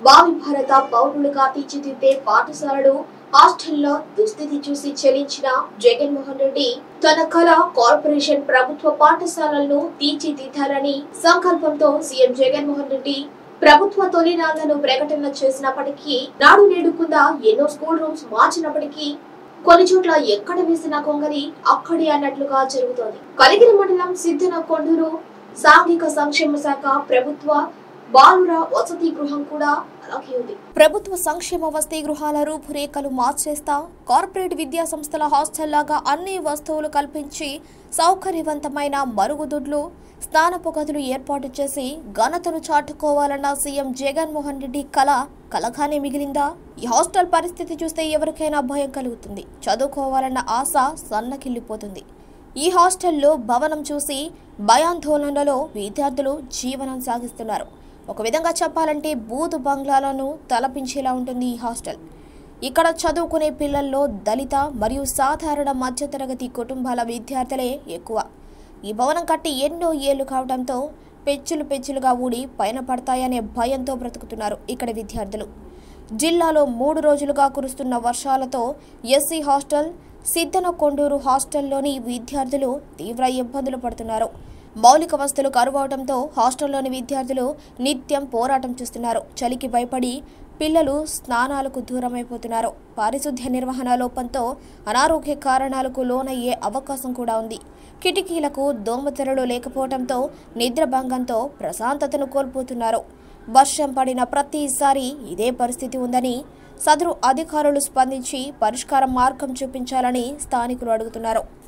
భావి భారత పౌరులుగా తీర్చిదిద్దే పాఠశాలలు హాస్టల్లో దుస్థితి చూసి చెల్లించిన జగన్మోహన్ రెడ్డి తన కళ కార్పొరేషన్ ప్రభుత్వ పాఠశాలలను తీర్చిదిద్దాలని సంకల్పంతో సీఎం జగన్మోహన్ రెడ్డి ప్రభుత్వ తొలినాళ్లను ప్రకటన చేసినప్పటికీ నాడు నేడు కింద ఎన్నో స్కూల్ రూమ్స్ మార్చినప్పటికీ కొన్ని చోట్ల ఎక్కడ వేసిన కొంగలి అక్కడే అన్నట్లుగా జరుగుతోంది కలిగిరి మండలం సిద్ధన కొండూరు సాంఘిక సంక్షేమ శాఖ ప్రభుత్వ బాలుర వసతి గృహం కూడా అలాగే ఉంది ప్రభుత్వ సంక్షేమ వసతి గృహాల రూపురేఖలు మార్చేస్తా కార్పొరేట్ విద్యా సంస్థల హాస్టల్ అన్ని వస్తువులు కల్పించి సౌకర్యవంతమైన మరుగుదొడ్లు స్నానపు గదులు ఏర్పాటు చేసి ఘనతను చాటుకోవాలన్న సీఎం జగన్మోహన్ రెడ్డి కళ కలగానే మిగిలిందా ఈ హాస్టల్ పరిస్థితి చూస్తే ఎవరికైనా భయం కలుగుతుంది చదువుకోవాలన్న ఆశ సన్నకిల్లిపోతుంది ఈ హాస్టల్లో భవనం చూసి భయాందోళనలో విద్యార్థులు జీవనం సాగిస్తున్నారు ఒక విధంగా చెప్పాలంటే బూతు బంగ్లాలను తలపించేలా ఉంటుంది ఈ హాస్టల్ ఇక్కడ చదువుకునే పిల్లల్లో దళిత మరియు సాధారణ మధ్యతరగతి కుటుంబాల విద్యార్థులే ఎక్కువ ఈ భవనం కట్టి ఎన్నో ఏళ్లు కావడంతో పెచ్చులు పెచ్చులుగా ఊడి పైన పడతాయనే భయంతో బ్రతుకుతున్నారు ఇక్కడ విద్యార్థులు జిల్లాలో మూడు రోజులుగా కురుస్తున్న వర్షాలతో ఎస్సీ హాస్టల్ సిద్ధన కొండూరు హాస్టల్లోని విద్యార్థులు తీవ్ర ఇబ్బందులు పడుతున్నారు మౌలిక వస్తువులు కరువవడంతో హాస్టల్లోని విద్యార్థులు నిత్యం పోరాటం చేస్తున్నారు చలికి భయపడి పిల్లలు స్నానాలకు దూరమైపోతున్నారు పారిశుద్ధ్య నిర్వహణ లోపంతో అనారోగ్య కారణాలకు లోనయ్యే అవకాశం కూడా ఉంది కిటికీలకు దోమతెరలు లేకపోవడంతో నిద్రభంగంతో ప్రశాంతతను కోల్పోతున్నారు వర్షం పడిన ప్రతిసారి ఇదే పరిస్థితి ఉందని సదరు అధికారులు స్పందించి పరిష్కార మార్గం చూపించాలని స్థానికులు అడుగుతున్నారు